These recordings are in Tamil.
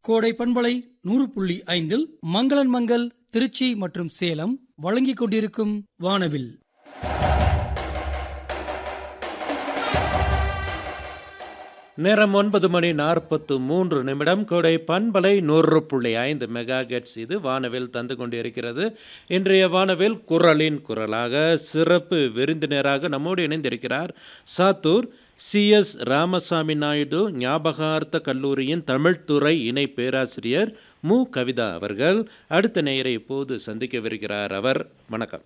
கோடை பண்பலை நூறு புள்ளி ஐந்தில் மங்களன் மங்கள் திருச்சி மற்றும் சேலம் வழங்கிக் கொண்டிருக்கும் வானவில் நேரம் ஒன்பது மணி நாற்பத்து மூன்று நிமிடம் கோடை பண்பலை நூறு புள்ளி ஐந்து மெகா கெட்ஸ் இது வானவில் தந்து கொண்டிருக்கிறது இன்றைய வானவில் குரலின் குரலாக சிறப்பு விருந்தினராக நம்மோடு இணைந்திருக்கிறார் சாத்தூர் சிஎஸ் ராமசாமி நாயுடு ஞாபகார்த்த கல்லூரியின் தமிழ்துறை இணை பேராசிரியர் மு கவிதா அவர்கள் அடுத்த நேயரை இப்போது சந்திக்கவிருக்கிறார் அவர் வணக்கம்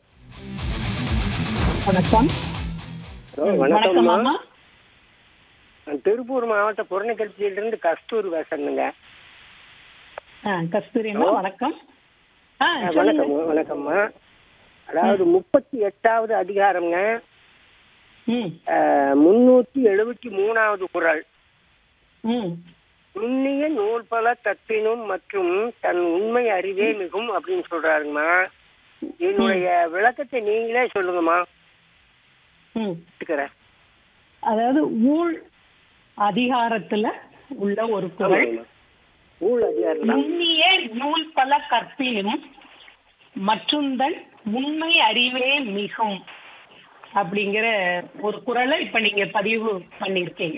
வணக்கம் ஹலோ வணக்கம் வணக்கம்மா அம்மா நான் திருப்பூர் மாவட்ட புறநகர்ச்சியிலிருந்து கஸ்தூர் பேசுறேனுங்க ஆ, கஸ்தூரி அம்மா வணக்கம் ஆ ஆ, சொல்லுங்க வணக்கம் வணக்கம்மா அதாவது முப்பத்தி எட்டாவது அதிகாரம்ங்க ம் ஆ, முன்னூத்தி எழுபத்தி மூணாவது குறள் ம் நுண்ணிய நூல் பல தப்பினும் மற்றும் தன் உண்மை அறிவே மிகும் அப்படின்னு சொல்றாருங்கம்மா என்னுடைய விளக்கத்தை நீங்களே சொல்லுங்கம்மா ம் கேட்டுக்கிறேன். அதாவது ஊழ் அதிகாரத்துல உள்ள ஒரு குறள் ஆமாங்கம்மா. ஊழ் அதிகாரம் தான் நுண்ணிய நூல் பல கற்பினும் மற்றுந்தன் உண்மை அறிவே மிகும் அப்படிங்கிற ஒரு குறளை இப்ப நீங்க பதிவு பண்ணியிருக்கீங்க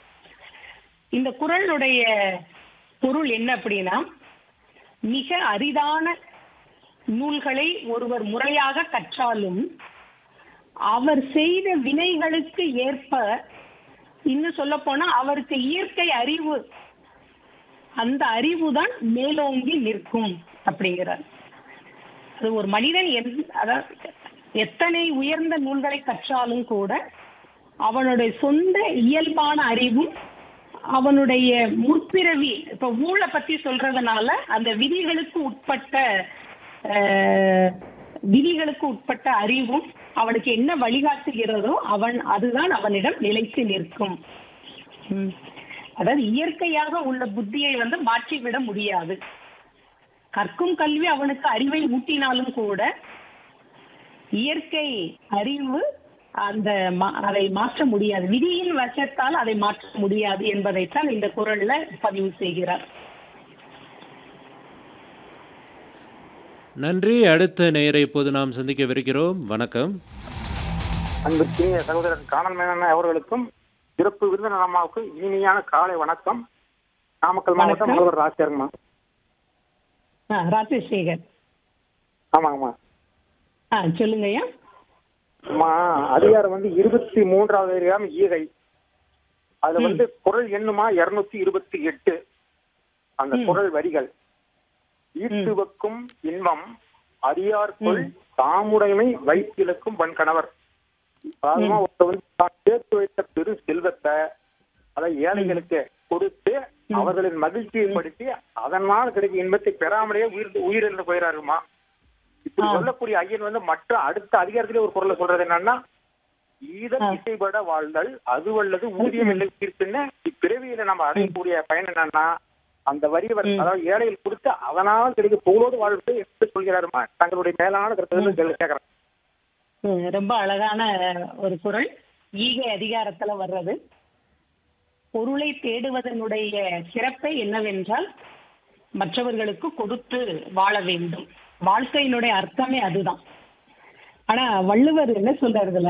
இந்த குறளுடைய பொருள் என்ன அப்படின்னா மிக அரிதான நூல்களை ஒருவர் முறையாக கற்றாலும் அவர் செய்த வினைகளுக்கு ஏற்ப இன்னும் சொல்ல போனா அவருக்கு இயற்கை அறிவு அந்த அறிவு தான் மேலோங்கி நிற்கும் அப்படிங்கிறார் அது ஒரு மனிதன் எந்- அதாவது எத்தனை உயர்ந்த நூல்களை கற்றாலும் கூட அவனுடைய சொந்த இயல்பான அறிவும் அவனுடைய முற்பிறவி இப்ப ஊழை பத்தி சொல்றதுனால அந்த விதிகளுக்கு உட்பட்ட அஹ், விதிகளுக்கு உட்பட்ட அறிவும் அவனுக்கு என்ன வழிகாட்டுகிறதோ அவன் அதுதான் அவனிடம் நிலைத்து நிற்கும் ம். அதாவது இயற்கையாக உள்ள புத்தியை வந்து மாற்றிவிட முடியாது கற்கும் கல்வி அவனுக்கு அறிவை ஊட்டினாலும் கூட இயற்கை அறிவு அந்த மா- அதை மாற்ற முடியாது விதியின் வசத்தால் அதை மாற்ற முடியாது என்பதைத்தான் இந்த குறள்ல பதிவு செய்கிறார் நன்றி அடுத்த நேயரை இப்போது நாம் சந்திக்கவிருக்கிறோம் வணக்கம் அன்பிற்கினிய சகோதரர் காணல் மேனன் அவர்களுக்கும் சிறப்பு விருந்தினர் அம்மாவுக்கும் இனிமையான காலை வணக்கம் நாமக்கல் மாவட்டம் வணக்கம். முதல்வர் ராசியாருங்கம்மா ஆ, ராஜசேகர் ஆமாங்கம்மா ஆ சொல்லுங்கய்யா அம்மா அதிகாரம் வந்து இருபத்தி மூன்றாவது அதிகாரம் ஈகை அதுல ம். வந்து குரல் எண்ணுமா இருநூத்தி இருபத்தி எட்டு அந்த ம். குரல் வரிகள் ஈட்டுவக்கும் இன்பம் அறியார்கொள் தாமுடைமை வைத்திலக்கும் வன் கணவர் அதாவது ஒருத்தர் வந்து தான் சேர்த்து வைத்த பெரு செல்வத்தை அதை ஏழைகளுக்கு கொடுத்து அவர்களின் மகிழ்ச்சியை படுத்தி அதனால் கிடைக்கும் இன்பத்தை பெறாமலேயே உயிர் உயிரிழந்து போயிறாருமா இப்படி ஆ. சொல்லக்கூடிய ஐயன் வந்து மற்ற அடுத்த அதிகாரத்திலே ஒரு குரல்ல சொல்றது என்னன்னா ஈதம் ஆ. இசைப்பட வாழ்தல் அதுவல்லது ஊதியம் இல்லை தீர்ப்புன்னு இப்பிறவியில நம்ம அடையக்கூடிய பயன் என்னன்னா அந்த வரியவர் ம். அதாவது ஏழைகள் கொடுத்து அதனால் கிடைக்கும் புகழோடு வாழ்வது என்று சொல்கிறாருமா தங்களுடைய மேலான கருத்து கேட்கறேன் ம், ரொம்ப அழகான ஒரு குறள் ஈகை அதிகாரத்துல வர்றது பொருளை தேடுவதனுடைய சிறப்பை என்னவென்றால் மற்றவர்களுக்கு கொடுத்து வாழ வேண்டும் வாழ்க்கையினுடைய அர்த்தமே அதுதான் ஆனா வள்ளுவர் என்ன சொல்றாரு இதுல